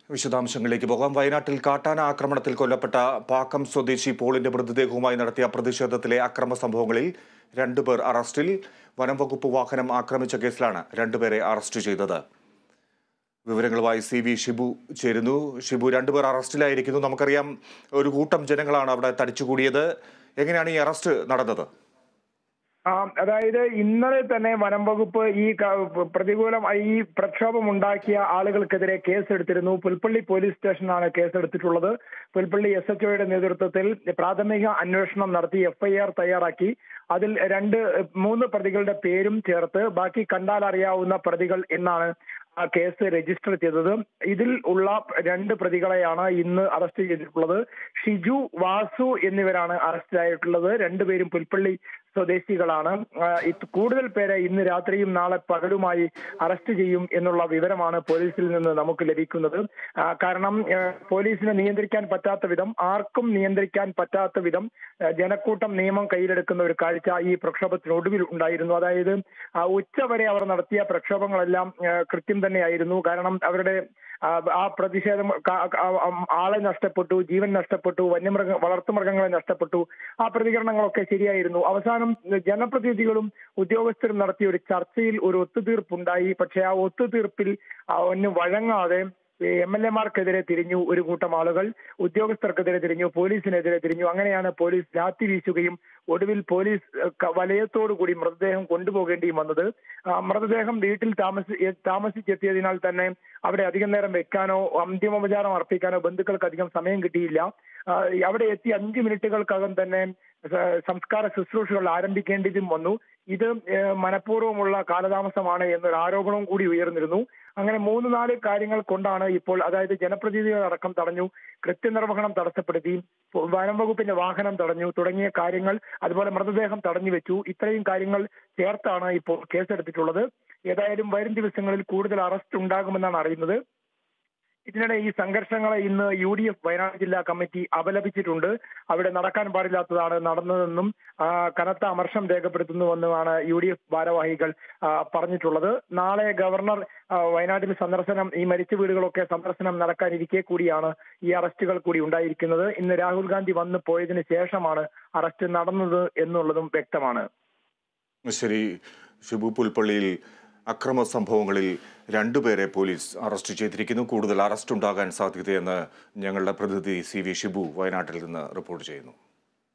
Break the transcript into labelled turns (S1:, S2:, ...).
S1: വിശദാംശങ്ങളിലേക്ക് പോകാം വയനാട്ടിൽ കാട്ടാന ആക്രമണത്തിൽ കൊല്ലപ്പെട്ട പാക്കം സ്വദേശി പോളിന്റെ മൃതദേഹവുമായി നടത്തിയ പ്രതിഷേധത്തിലെ അക്രമ സംഭവങ്ങളിൽ രണ്ടുപേർ അറസ്റ്റിൽ വനം വകുപ്പ് വാഹനം ആക്രമിച്ച കേസിലാണ് രണ്ടുപേരെ അറസ്റ്റ് ചെയ്തത് വിവരങ്ങളുമായി സി വി ഷിബു ചേരുന്നു ഷിബു രണ്ടുപേർ അറസ്റ്റിലായിരിക്കുന്നു നമുക്കറിയാം ഒരു കൂട്ടം ജനങ്ങളാണ് അവിടെ തടിച്ചുകൂടിയത് എങ്ങനെയാണ് ഈ അറസ്റ്റ് നടന്നത്
S2: ആ, അതായത് ഇന്നലെ തന്നെ വനം വകുപ്പ് ഈ ക- പ്രതികൂലം ഈ പ്രക്ഷോഭം ഉണ്ടാക്കിയ ആളുകൾക്കെതിരെ കേസെടുത്തിരുന്നു പുൽപ്പള്ളി പോലീസ് സ്റ്റേഷനാണ് കേസെടുത്തിട്ടുള്ളത് പുൽപ്പള്ളി എസ് എച്ച് ഒയുടെ നേതൃത്വത്തിൽ പ്രാഥമിക അന്വേഷണം നടത്തി എഫ്ഐആർ തയ്യാറാക്കി അതിൽ രണ്ട് മൂന്ന് പ്രതികളുടെ പേരും ചേർത്ത് ബാക്കി കണ്ടാൽ അറിയാവുന്ന പ്രതികൾ എന്നാണ് ആ കേസ് രജിസ്റ്റർ ചെയ്തത് ഇതിൽ ഉള്ള രണ്ട് പ്രതികളെയാണ് ഇന്ന് അറസ്റ്റ് ചെയ്തിട്ടുള്ളത് ഷിജു വാസു എന്നിവരാണ് അറസ്റ്റിലായിട്ടുള്ളത് രണ്ടുപേരും പുൽപ്പള്ളി സ്വദേശികളാണ് ആ, ഇത് കൂടുതൽ പേരെ ഇന്ന് രാത്രിയും നാളെ പകലുമായി അറസ്റ്റ് ചെയ്യും എന്നുള്ള വിവരമാണ് പോലീസിൽ നിന്ന് നമുക്ക് ലഭിക്കുന്നത് ആ, കാരണം ആ, പോലീസിനെ നിയന്ത്രിക്കാൻ പറ്റാത്ത വിധം ആർക്കും നിയന്ത്രിക്കാൻ പറ്റാത്ത വിധം ആ, ജനക്കൂട്ടം നിയമം കയ്യിലെടുക്കുന്ന ഒരു കാഴ്ച ഈ പ്രക്ഷോഭത്തിനൊടുവിൽ ഉണ്ടായിരുന്നു അതായത് ആ, ഉച്ചവരെ അവർ നടത്തിയ പ്രക്ഷോഭങ്ങളെല്ലാം ആ, കൃത്യം തന്നെയായിരുന്നു കാരണം അവരുടെ ആ, ആ പ്രതിഷേധം ക- ക- ആ, ആളെ നഷ്ടപ്പെട്ടു ജീവൻ നഷ്ടപ്പെട്ടു വന്യമൃഗ വളർത്തുമൃഗങ്ങളെ നഷ്ടപ്പെട്ടു ആ പ്രതികരണങ്ങളൊക്കെ ശരിയായിരുന്നു അവസാനം ജനപ്രതിനിധികളും ഉദ്യോഗസ്ഥരും നടത്തിയ ഒരു ചർച്ചയിൽ ഒരു ഒത്തുതീർപ്പുണ്ടായി പക്ഷേ ആ ഒത്തുതീർപ്പിൽ ആ, ഒന്ന് വഴങ്ങാതെ എം എൽ എമാർക്കെതിരെ തിരിഞ്ഞു ഒരു കൂട്ടം ആളുകൾ ഉദ്യോഗസ്ഥർക്കെതിരെ തിരിഞ്ഞു പോലീസിനെതിരെ തിരിഞ്ഞു അങ്ങനെയാണ് പോലീസ് ലാത്തി വീശുകയും ഒടുവിൽ പോലീസ് ഏഹ്, ക- വലയത്തോടുകൂടി മൃതദേഹം കൊണ്ടുപോകേണ്ടിയും വന്നത് ആ, മൃതദേഹം വീട്ടിൽ താമസി ഏ- താമസിച്ചെത്തിയതിനാൽ തന്നെ അവിടെ അധികം നേരം വെക്കാനോ അന്തിമോപചാരം അർപ്പിക്കാനോ ബന്ധുക്കൾക്ക് അധികം സമയം കിട്ടിയില്ല ആ, അവിടെ എത്തി അഞ്ച് മിനിറ്റുകൾക്കകം തന്നെ സ- സംസ്കാര ശുശ്രൂഷകൾ ആരംഭിക്കേണ്ടതും വന്നു ഇത് ഏഹ്, മനഃപൂർവ്വമുള്ള കാലതാമസമാണ് എന്നൊരു ആരോപണവും കൂടി ഉയർന്നിരുന്നു അങ്ങനെ മൂന്ന് നാല് കാര്യങ്ങൾ കൊണ്ടാണ് ഇപ്പോൾ അതായത് ജനപ്രതിനിധികൾ അടക്കം തടഞ്ഞു കൃത്യനിർവഹണം തടസ്സപ്പെടുത്തി പൊ- വനം വകുപ്പിന്റെ വാഹനം തടഞ്ഞു തുടങ്ങിയ കാര്യങ്ങൾ അതുപോലെ മൃതദേഹം തടഞ്ഞു വെച്ചു ഇത്രയും കാര്യങ്ങൾ ചേർത്താണ് ഇപ്പോൾ കേസെടുത്തിട്ടുള്ളത് ഏതായാലും വരും ദിവസങ്ങളിൽ കൂടുതൽ അറസ്റ്റ് ഉണ്ടാകുമെന്നാണ് അറിയുന്നത് ഇതിനിടെ ഈ സംഘർഷങ്ങളെ ഇന്ന് യു ഡി എഫ് വയനാട് ജില്ലാ കമ്മിറ്റി അപലപിച്ചിട്ടുണ്ട് അവിടെ നടക്കാൻ പാടില്ലാത്തതാണ് നടന്നതെന്നും ആ, കനത്ത അമർഷം രേഖപ്പെടുത്തുന്നുവെന്നുമാണ് യു ഡി എഫ് ഭാരവാഹികൾ ആ, പറഞ്ഞിട്ടുള്ളത് നാളെ ഗവർണർ ആ, വയനാട്ടിൽ സന്ദർശനം ഈ മരിച്ച വീടുകളൊക്കെ സന്ദർശനം നടക്കാനിരിക്കെ കൂടിയാണ് ഈ അറസ്റ്റുകൾ കൂടി ഉണ്ടായിരിക്കുന്നത് ഇന്ന് രാഹുൽ ഗാന്ധി വന്ന് പോയതിനു ശേഷമാണ് അറസ്റ്റ് നടന്നത് എന്നുള്ളതും വ്യക്തമാണ്
S1: ശരി ഷിബു പുൽപ്പള്ളിയിൽ അക്രമ സംഭവങ്ങളിൽ രണ്ടുപേരെ പോലീസ് അറസ്റ്റ് ചെയ്തിരിക്കുന്നു കൂടുതൽ അറസ്റ്റ് ഉണ്ടാകാൻ സാധ്യതയെന്ന് ഞങ്ങളുടെ പ്രതിനിധി സി വി ഷിബു വയനാട്ടിൽ നിന്ന് റിപ്പോർട്ട് ചെയ്യുന്നു